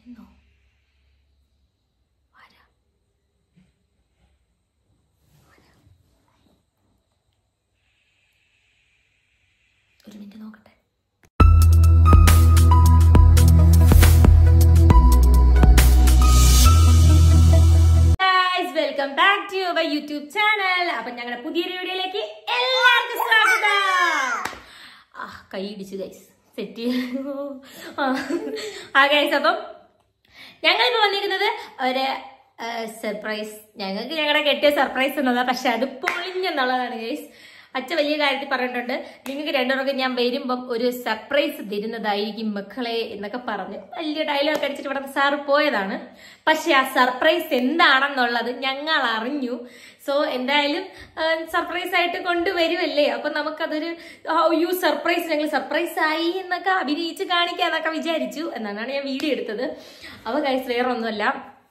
വരുന്നോ വരാം വരാം. ഒരു മിനിറ്റ് നോക്കട്ടെ welcome back to our YouTube channel അപ്പൊ ഞങ്ങളുടെ പുതിയൊരു വീഡിയോയിലേക്ക് എല്ലാവർക്കും സ്വാഗതം ആ കൈ ഇടിച്ചു ഗൈസ് സെറ്റ് ആ ഗൈസ് അപ്പം ഞങ്ങളിപ്പോ വന്നിരിക്കുന്നത് ഒരു സർപ്രൈസ് ഞങ്ങൾക്ക് ഞങ്ങളുടെ കെട്ടിയ സർപ്രൈസ് എന്നതാ പക്ഷെ അത് പൊളിഞ്ഞെന്നുള്ളതാണ് ഗൈസ് അച്ഛ വലിയ കാര്യത്തിൽ പറഞ്ഞിട്ടുണ്ട് നിങ്ങൾക്ക് രണ്ടുപേർക്ക് ഞാൻ വരുമ്പം ഒരു സർപ്രൈസ് തരുന്നതായിരിക്കും മക്കളെ എന്നൊക്കെ പറഞ്ഞ് വലിയ ഡയലോഗ് അടിച്ചിട്ട് ഇവിടെ സാറ് പോയതാണ് പക്ഷെ ആ സർപ്രൈസ് എന്താണെന്നുള്ളത് ഞങ്ങൾ അറിഞ്ഞു സോ എന്തായാലും സർപ്രൈസ് ആയിട്ട് കൊണ്ടുവരുമല്ലേ അപ്പൊ നമുക്കതൊരു യു സർപ്രൈസ് ഞങ്ങൾ സർപ്രൈസ് ആയി എന്നൊക്കെ അഭിനയിച്ച് കാണിക്കാന്നൊക്കെ വിചാരിച്ചു എന്നാണ് ഞാൻ വീഡിയോ എടുത്തത് അപ്പൊ കൈസ് വേറെ ഒന്നുമല്ല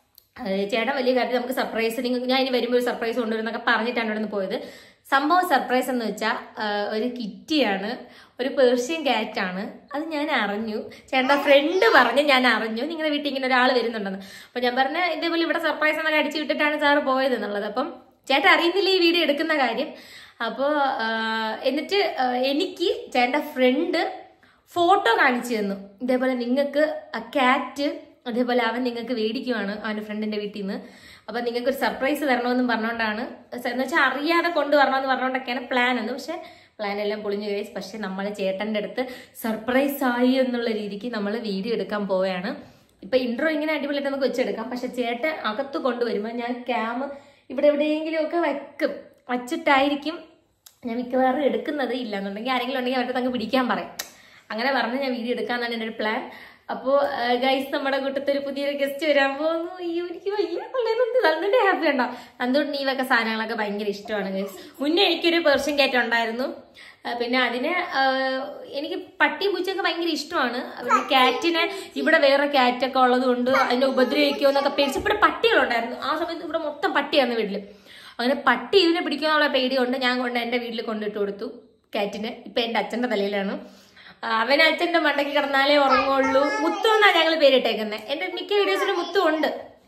ഏഹ് ചേട്ടൻ വലിയ കാര്യത്തിൽ നമുക്ക് സർപ്രൈസ് നിങ്ങൾ ഞാൻ ഇനി വരുമ്പോൾ ഒരു സർപ്രൈസ് കൊണ്ടുവരുന്നൊക്കെ പറഞ്ഞിട്ടാണ് ഇവിടെ നിന്ന് പോയത് സംഭവം സർപ്രൈസ് എന്ന് വെച്ചാൽ ഒരു കിറ്റിയാണ് ഒരു പേർഷ്യൻ ക്യാറ്റ് ആണ് അത് ഞാൻ അറിഞ്ഞു ചേട്ടൻ്റെ ഫ്രണ്ട് പറഞ്ഞ് ഞാൻ അറിഞ്ഞു നിങ്ങളുടെ വീട്ടിൽ ഇങ്ങനെ ഒരാൾ വരുന്നുണ്ടെന്ന് അപ്പൊ ഞാൻ പറഞ്ഞ ഇതേപോലെ ഇവിടെ സർപ്രൈസ് എന്നൊക്കെ അടിച്ചു വിട്ടിട്ടാണ് സാറ് പോയത് എന്നുള്ളത് അപ്പം ചേട്ടൻ അറിയുന്നില്ല ഈ വീഡിയോ എടുക്കുന്ന കാര്യം അപ്പോൾ എന്നിട്ട് ആ, എനിക്ക് ചേട്ടൻ്റെ ഫ്രണ്ട് ഫോട്ടോ കാണിച്ചു തന്നു ഇതേപോലെ നിങ്ങൾക്ക് ആ ക്യാറ്റ് അതേപോലെ അവൻ നിങ്ങൾക്ക് മേടിക്കുവാണ് അവൻ്റെ ഫ്രണ്ടിന്റെ വീട്ടിൽ നിന്ന് അപ്പൊ നിങ്ങൾക്ക് ഒരു സർപ്രൈസ് തരണമെന്നും പറഞ്ഞുകൊണ്ടാണ് എന്ന് വെച്ചാൽ അറിയാതെ കൊണ്ടുവരണമെന്ന് പറഞ്ഞുകൊണ്ടൊക്കെയാണ് പ്ലാൻ എന്ന് പക്ഷെ പ്ലാൻ എല്ലാം പൊളിഞ്ഞു കഴിച്ച് പക്ഷെ നമ്മൾ ചേട്ടൻ്റെ അടുത്ത് സർപ്രൈസ് ആയി എന്നുള്ള രീതിക്ക് നമ്മൾ വീഡിയോ എടുക്കാൻ പോവുകയാണ് ഇപ്പൊ ഇൻട്രോ ഇങ്ങനെ അടിപൊളിയായിട്ട് നമുക്ക് വെച്ചെടുക്കാം പക്ഷെ ചേട്ടൻ അകത്ത് കൊണ്ടുവരുമ്പോൾ ഞാൻ ക്യാം ഇവിടെ എവിടെയെങ്കിലും ഒക്കെ വെക്കും വച്ചിട്ടായിരിക്കും ഞാൻ മിക്കവാറും എടുക്കുന്നത് ഇല്ല എന്നുണ്ടെങ്കിൽ ആരെങ്കിലും ഉണ്ടെങ്കിൽ അവരുടെ അങ്ങ് പിടിക്കാൻ പറയും അങ്ങനെ പറഞ്ഞ് ഞാൻ വീഡിയോ എടുക്കാന്നാണ് എൻ്റെ ഒരു പ്ലാൻ അപ്പോൾ ഗൈസ് നമ്മുടെ കൂട്ടത്തിൽ ഒരു പുതിയൊരു ഗസ്റ്റ് വരാൻ പോകുന്നു അയ്യോ എനിക്ക് വയ്യ നന്നിട്ട് ഹാപ്പി ഉണ്ടോ നന്ദോട്ട് ഈ വക സാധനങ്ങളൊക്കെ ഭയങ്കര ഇഷ്ടമാണ് ഗൈസ് മുന്നേ എനിക്കൊരു പേർഷ്യൻ ക്യാറ്റ് ഉണ്ടായിരുന്നു ആ, പിന്നെ അതിന് ആ, എനിക്ക് പട്ടി പൂച്ചയൊക്കെ ഭയങ്കര ഇഷ്ടമാണ് പിന്നെ ക്യാറ്റിനെ ഇവിടെ വേറെ ക്യാറ്റൊക്കെ ഉള്ളത് കൊണ്ട് അതിനെ ഉപദ്രവിക്കുമോ എന്നൊക്കെ പേടിച്ച് ഇവിടെ പട്ടികളുണ്ടായിരുന്നു ആ സമയത്ത് ഇവിടെ മൊത്തം പട്ടിയായിരുന്നു വീട്ടില് അങ്ങനെ പട്ടി ഇതിനെ പിടിക്കുമെന്നുള്ള പേടി കൊണ്ട് ഞാൻ കൊണ്ട് എൻ്റെ വീട്ടിൽ കൊണ്ടിട്ട് കൊടുത്തു കാറ്റിന് ഇപ്പൊ എൻ്റെ അച്ഛൻ്റെ തലയിലാണ് ആ, അവൻ അച്ഛൻ്റെ മണ്ടയ്ക്ക് കിടന്നാലേ ഉറങ്ങുള്ളൂ മുത്തു എന്നാ ഞങ്ങൾ പേരിട്ടേക്കുന്നത് എൻ്റെ മിക്ക വീഡിയോസിലും മുത്തു ഉണ്ട്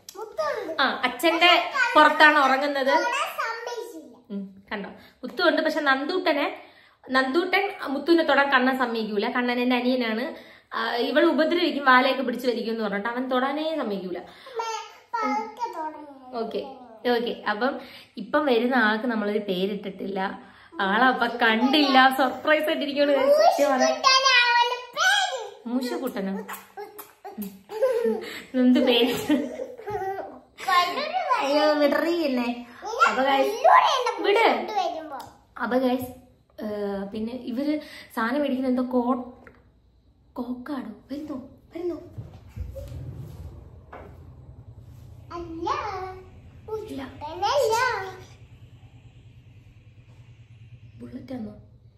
ആ അച്ഛന്റെ പുറത്താണ് ഉറങ്ങുന്നത് ഉം, കണ്ടോ മുത്തു ഉണ്ട് പക്ഷെ നന്ദൂട്ടനെ നന്ദൂട്ടൻ മുത്തുവിനെ തൊടാൻ കണ്ണൻ സമ്മതിക്കൂല കണ്ണൻ എൻ്റെ അനിയനാണ് ആ, ഇവൾ ഉപദ്രവിക്കും വാലയൊക്കെ പിടിച്ചു വരിക്കും എന്ന് പറഞ്ഞിട്ട് അവൻ തൊടാനേ സമ്മതിക്കൂല ഓക്കെ ഓക്കെ അപ്പം ഇപ്പം വരുന്ന ആൾക്ക് നമ്മളൊരു പേരിട്ടിട്ടില്ല ആളപ്പൊ കണ്ടില്ല സർപ്രൈസ് ആയിട്ടിരിക്കുന്നു മൂശക്കുട്ടനോ എന്ത് പേര് അയ്യോ വിടറിയല്ലേ അപ്പൊ guys, വിട് അപ്പൊ ഗൈസ് പിന്നെ ഇവര് സാധനം മേടിക്കുന്ന എന്തോ കോ കോക്കാടോ വരുന്നോ വരുന്നോ ഇല്ല ബുള്ളറ്റ് ആണോ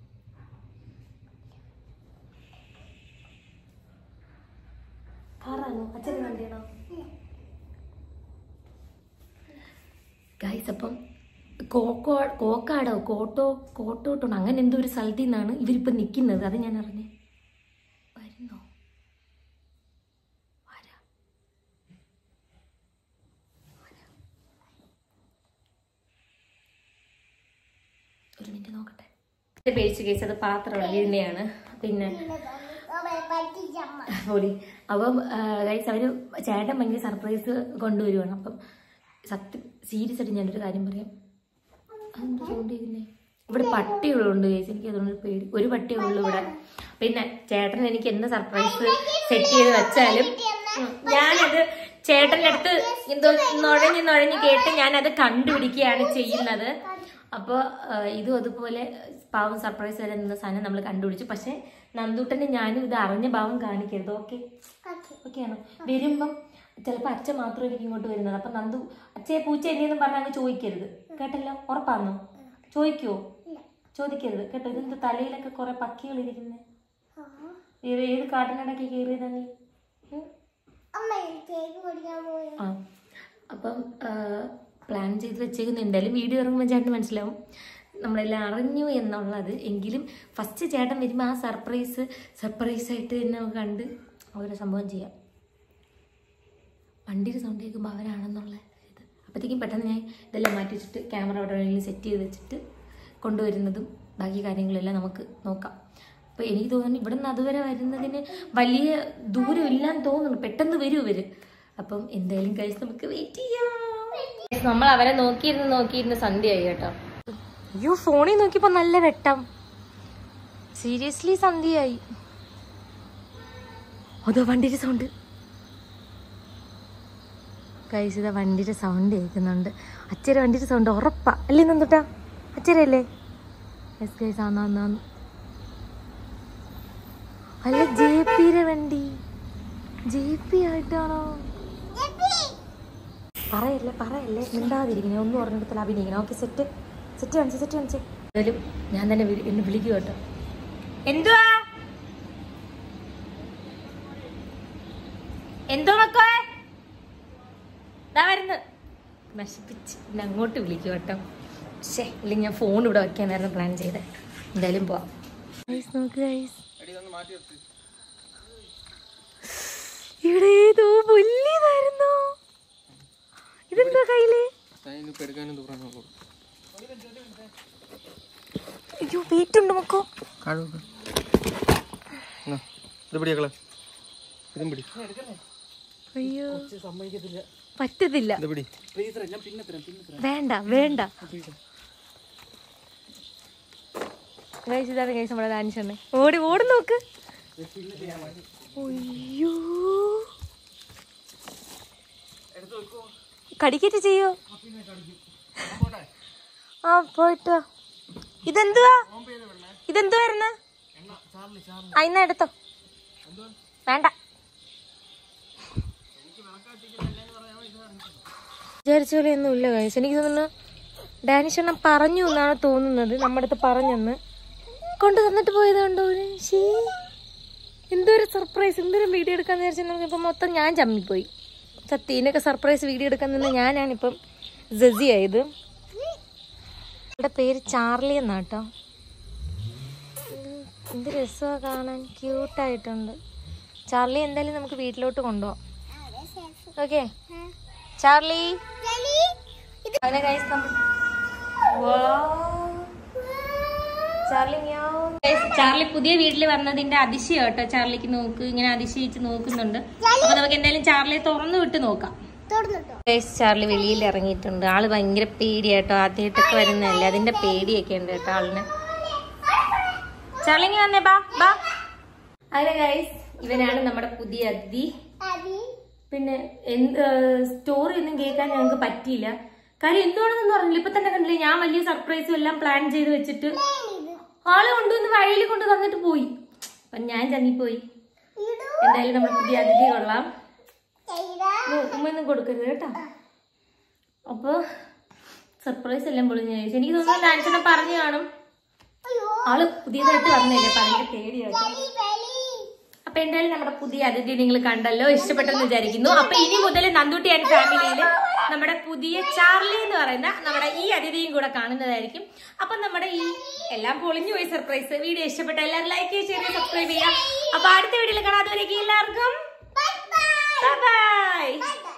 കാറാണോ അച്ഛന് വണ്ടിയാണോ ഗൈസ് അപ്പം കോക്കോ കോക്കാടോ കോട്ടോ കോട്ടോട്ടോ അങ്ങനെ എന്തോ ഒരു സ്ഥലത്തു നിന്നാണ് ഇവരിപ്പം നിൽക്കുന്നത് അത് ഞാൻ അറിഞ്ഞേ വരുന്നോ വരാം വരാം. ഒരു മിനിറ്റ് നോക്കട്ടെ പേടിച്ച് കേസ് അത് പാത്രമുള്ള വീടിനെയാണ് പിന്നെ പൊടി അപ്പം ഗൈസ് അവര് ചേട്ടൻ ഭയങ്കര സർപ്രൈസ് കൊണ്ടുവരുവാണ് അപ്പം സത്യം സീരിയസ് ആയിട്ട് ഞാനൊരു കാര്യം പറയാം അതെന്താ sound ചെയ്യുന്നേ? ഇവിടെ പട്ടികളുണ്ട് ഗൈസ് എനിക്ക് അതുകൊണ്ട് ഒരു പേടി ഒരു പട്ടിയേ ഉള്ളൂ ഇവിടെ പിന്നെ ചേട്ടൻ എനിക്ക് എന്ത് സർപ്രൈസ് സെറ്റ് ചെയ്ത് വെച്ചാലും ഉം, ഞാനത് ചേട്ടൻ്റെ അടുത്ത് എന്തോ നുഴഞ്ഞ് നുഴഞ്ഞ് കേട്ട് ഞാനത് കണ്ടുപിടിക്കുകയാണ് ചെയ്യുന്നത് അപ്പോൾ ഇതും അതുപോലെ പാവം സർപ്രൈസ് വരെ നിന്ന സാധനം നമ്മൾ കണ്ടുപിടിച്ചു പക്ഷെ നന്ദൂട്ടന് ഞാനും ഇത് അറിഞ്ഞ ഭാവം കാണിക്കരുത് ഓക്കെ ഓക്കെയാണോ വരുമ്പം ചിലപ്പോൾ അച്ഛൻ മാത്രമായിരിക്കും ഇങ്ങോട്ട് വരുന്നത് അപ്പം നന്ദു അച്ഛയെ പൂച്ച എന്നെയൊന്നും പറഞ്ഞാൽ അങ്ങ് ചോദിക്കരുത് കേട്ടല്ലോ ഉറപ്പാണോ ചോദിക്കുവോ ചോദിക്കരുത് കേട്ടോ ഇതിന്റെ തലയിലൊക്കെ കുറെ പക്കികൾ ഇരിക്കുന്നേ ഏത് ഏത് കാട്ടിനിടയ്ക്ക് കയറിയതാ നീ ഉം? ആ അപ്പം പ്ലാൻ ചെയ്ത് വെച്ചേക്കുന്ന എന്തായാലും വീഡിയോ ഇറങ്ങുമ്പോൾ ചേട്ടന് മനസ്സിലാവും നമ്മളെല്ലാം അറിഞ്ഞു എന്നുള്ളത് എങ്കിലും ഫസ്റ്റ് ചേട്ടൻ വരുമ്പോൾ ആ സർപ്രൈസ് സർപ്രൈസ് ആയിട്ട് തന്നെ നമുക്ക് കണ്ട് ആ ഒരു സംഭവം ചെയ്യാം വണ്ടിയുടെ സൗണ്ട് കേൾക്കുമ്പോൾ അവരാണെന്നുള്ള ഇത് അപ്പോഴത്തേക്കും പെട്ടെന്ന് ഞാൻ ഇതെല്ലാം മാറ്റി വെച്ചിട്ട് ക്യാമറ അവിടെ എവിടെയെങ്കിലും സെറ്റ് ചെയ്ത് വെച്ചിട്ട് കൊണ്ടുവരുന്നതും ബാക്കി കാര്യങ്ങളെല്ലാം നമുക്ക് നോക്കാം അപ്പോൾ എനിക്ക് തോന്നുന്നു ഇവിടെ നിന്ന് അതുവരെ വരുന്നതിന് വലിയ ദൂരം ഇല്ലാന്ന് തോന്നുന്നു പെട്ടെന്ന് വരും ഇവര് അപ്പം എന്തായാലും കഴിച്ച് നമുക്ക് വെയിറ്റ് ചെയ്യാം നമ്മൾ അവരെ നോക്കിയിരുന്ന് നോക്കിയിരുന്ന് സന്ധ്യയായി കേട്ടോ അയ്യോ ഫോണിൽ നോക്കിയപ്പോ നല്ല വെട്ടം സീരിയസ്ലി സന്ധ്യയായി അതോ വണ്ടിയുടെ സൗണ്ട് കൈസ് ഇതാ വണ്ടിയുടെ സൗണ്ട് കേൾക്കുന്നുണ്ട് അച്ഛരെ വണ്ടിയുടെ സൗണ്ട് ഉറപ്പാ അല്ലേ നന്ദുട്ടാ അച്ഛരല്ലേ യെസ് ഗൈസ് ആന്ന് ആന്ന് ആന്ന് അല്ല ജെ പിയുടെ വണ്ടി ജെ പി ആയിട്ടാണോ പറയല്ലേ പറയല്ലേ മിണ്ടാതിരിക്കണേ ഒന്നും പറഞ്ഞിടത്തിൽ അഭിനയിക്കണം ഓക്കെ സെറ്റ് സെറ്റ് കാണിച്ചു സെറ്റ് കാണിച്ചു എന്തായാലും ഞാൻ തന്നെ വിളി- എന്നെ വിളിക്കും കേട്ടോ എന്തുവാ എന്തോ മക്കളെ ദാ വരുന്നു നശിപ്പിച്ച് എന്നെ അങ്ങോട്ട് വിളിക്കും കേട്ടോ ശേ ഇല്ലെങ്കിൽ ഞാൻ ഫോൺ ഇവിടെ വെക്കാനായിരുന്നു പ്ലാൻ ചെയ്തത് എന്തായാലും പോവാം ഗൈസ് നോക്ക് ഗൈസ് ഇവിടെ ഏതോ പുല്ലിയതായിരുന്നു ഇതെന്താ കയ്യില് അയ്യോ വെയിറ്റ് ഉണ്ട് മക്കോ ഇത് പിടിയാക്കളെ ഇതും പിടി അയ്യോ പറ്റത്തില്ല ഇത് പിടി വേണ്ട വേണ്ട ഗൈസ് ഇതാണ് ഗൈസ് നമ്മുടെ ഡാൻസ് ഓടി ഓടി നോക്ക് അയ്യോ കടിക്കറ്റ് ചെയ്യോ ആ പോയിട്ട് വാ. ഇതെന്തുവാ ഇതെന്തുവായിരുന്നു ആ ഇന്ന എടുത്തോ വേണ്ട വിചാരിച്ച പോലെ ഒന്നും ഇല്ല കഴിച്ചു എനിക്ക് തോന്നുന്നു ഡാനിഷ് എണ്ണം പറഞ്ഞു എന്നാണ് തോന്നുന്നത് നമ്മുടെ അടുത്ത് പറഞ്ഞെന്ന് കൊണ്ട് തന്നിട്ട് പോയത് കണ്ടോ അവന്? ശ്ശേ. എന്തൊരു സർപ്രൈസ് എന്തൊരു വീഡിയോ എടുക്കാന്ന് വിചാരിച്ചാൽ ഇപ്പം മൊത്തം ഞാൻ ചമ്മിപ്പോയി സത്യം ഇതിനൊക്കെ സർപ്രൈസ് വീഡിയോ എടുക്കാൻ നിന്ന് ഞാനാണിപ്പം ജസി ആയത് ഇവിടെ പേര് ചാർലി എന്നാട്ടോ ഉം, എന്ത് രസമാണ് കാണാൻ ക്യൂട്ടായിട്ടുണ്ട് ചാർലി എന്തായാലും നമുക്ക് വീട്ടിലോട്ട് കൊണ്ടുപോവാം ഓക്കെ ചാർലി അവനെ കഴിച്ച് നമ്മൾ ചാർലി മ്യാവ്. Guys, ചാർലി പുതിയ വീട്ടിൽ വന്നതിന്റെ അതിശയം കേട്ടോ ചാർലിക്ക് നോക്ക് ഇങ്ങനെ അതിശയിച്ച് നോക്കുന്നുണ്ട് അപ്പൊ നമുക്ക് എന്തായാലും ചാർലിയെ തുറന്നു വിട്ട് നോക്കാം Guys, ചാർലി വെളിയിൽ ഇറങ്ങിയിട്ടുണ്ട് ആള് ഭയങ്കര പേടിയാട്ടോ ആദ്യമായിട്ടൊക്കെ വരുന്നതല്ലേ അതിന്റെ പേടിയൊക്കെ ഉണ്ട് കേട്ടോ ആളിന് ചാർലി ഇങ്ങ് വന്നേ ബാ ബാ അങ്ങനെ ഗൈസ് ഇവനാണ് നമ്മുടെ പുതിയ അതിഥി പിന്നെ എന്ത് സ്റ്റോറി ഒന്നും കേൾക്കാൻ ഞങ്ങൾക്ക് പറ്റിയില്ല കാര്യം എന്തുകൊണ്ടെന്ന് പറഞ്ഞില്ല ഇപ്പൊ തന്നെ കണ്ടില്ലേ ഞാൻ വലിയ സർപ്രൈസും എല്ലാം പ്ലാൻ ചെയ്ത് വെച്ചിട്ട് ആള് കൊണ്ടുവന്ന് വഴിയിൽ കൊണ്ട് തന്നിട്ട് പോയി അപ്പൊ ഞാൻ ചങ്ങിപ്പോയി എന്തായാലും നമ്മുടെ പുതിയ അതിഥി കൊള്ളാം ഉമ്മയൊന്നും കൊടുക്കരുത് കേട്ടോ അപ്പൊ സർപ്രൈസ് എല്ലാം പൊളിഞ്ഞു ചോദിച്ചു എനിക്ക് തോന്നുന്നു ഡാൻസിനെ പറഞ്ഞു കാണും ആള് പുതിയതായിട്ട് വന്നില്ലേ അപ്പൊ അതിന്റെ പേടിയായിട്ട് അപ്പൊ എന്തായാലും നമ്മുടെ പുതിയ അതിഥി നിങ്ങൾ കണ്ടല്ലോ ഇഷ്ടപ്പെട്ടെന്ന് വിചാരിക്കുന്നു അപ്പൊ ഇനി മുതൽ നന്ദൂട്ടി ആൻഡ് ഫാമിലിയിൽ നമ്മുടെ പുതിയ ചാർലി എന്ന് പറയുന്ന നമ്മുടെ ഈ അതിഥിയും കൂടെ കാണുന്നതായിരിക്കും അപ്പൊ നമ്മുടെ ഈ എല്ലാം പൊളിഞ്ഞു പോയി സർപ്രൈസ് വീഡിയോ ഇഷ്ടപ്പെട്ട എല്ലാവരും ലൈക്ക് ചെയ്യുക ഷെയർ സബ്സ്ക്രൈബ് ചെയ്യുക അപ്പൊ അടുത്ത വീഡിയോയിൽ കാണാതെ എല്ലാവർക്കും ബൈ